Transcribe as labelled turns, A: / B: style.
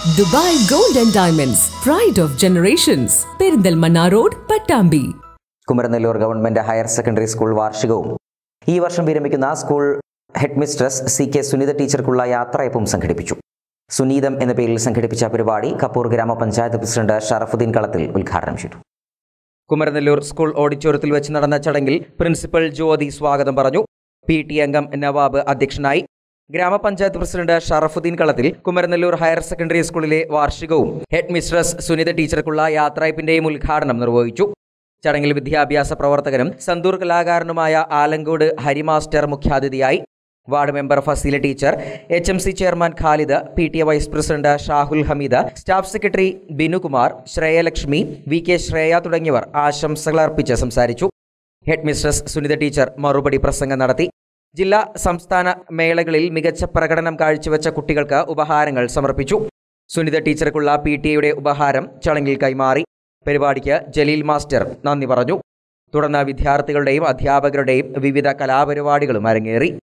A: Dubai gold and diamonds pride of generations Perinthalmanna road Pattambi
B: Kumaranellur government higher secondary school വാർഷികവും ഈ വർഷം വിരമിക്കുന്ന school headmistress C K Sunitha ടീച്ചർക്കുള്ള യാത്രയപ്പും സംഘടിപ്പിച്ചു സുനീതം എന്ന പേരിൽ സംഘടിപ്പിച്ച പരിപാടി കപ്പൂർ ഗ്രാമപഞ്ചായത്ത് പ്രസിഡന്റ് ഷറഫുദ്ദീൻ കളത്തിൽ ഉദ്ഘാടനം ചെയ്തു കുമരനെല്ലൂർ സ്കൂൾ ഓഡിറ്റോറിയത്തിൽ വെച്ച് നടന്ന ചടങ്ങിൽ പ്രിൻസിപ്പൽ ജ്യോതി സ്വാഗതം പറഞ്ഞു പി ടി അംഗം നവാബ് അധ്യക്ഷനായി ഗ്രാമപഞ്ചായത്ത് പ്രസിഡന്റ് ഷറഫുദ്ദീൻ കളത്തിൽ കുമരനെല്ലൂർ ഹയർ സെക്കൻഡറി സ്കൂളിലെ വാർഷികവും ഹെഡ് മിസ്ട്രസ് സുനിത ടീച്ചർക്കുള്ള യാത്രയപ്പിന്റെയും ഉദ്ഘാടനം നിർവഹിച്ചു ചടങ്ങിൽ വിദ്യാഭ്യാസ പ്രവർത്തകനും സന്തൂർ കലാകാരനുമായ ആലങ്കോട് ഹരിമാസ്റ്റർ മുഖ്യാതിഥിയായി ward member Faseela teacher H M C chairman Khalid P T A vice president Shahul Hameed staff secretary Binukumar Sreyalakshmi V K Sreya തുടങ്ങിയവർ ആശംസകൾ അർപ്പിച്ച് സംസാരിച്ചു ഹെഡ് മിസ്ട്രസ് സുനിത ടീച്ചർ മറുപടി പ്രസംഗം നടത്തി ജില്ലാ സംസ്ഥാന മേളകളിൽ മികച്ച പ്രകടനം കാഴ്ചവെച്ച കുട്ടികൾക്ക് ഉപഹാരങ്ങൾ സമർപ്പിച്ചു സുനിത ടീച്ചർക്കുള്ള പി ടി എയുടെ ഉപഹാരം ചടങ്ങിൽ കൈമാറി പരിപാടിക്ക് ജലീൽ മാസ്റ്റർ നന്ദി പറഞ്ഞു തുടർന്ന് വിദ്യാർത്ഥികളുടെയും അധ്യാപകരുടെയും വിവിധ കലാപരിപാടികളും അരങ്ങേറി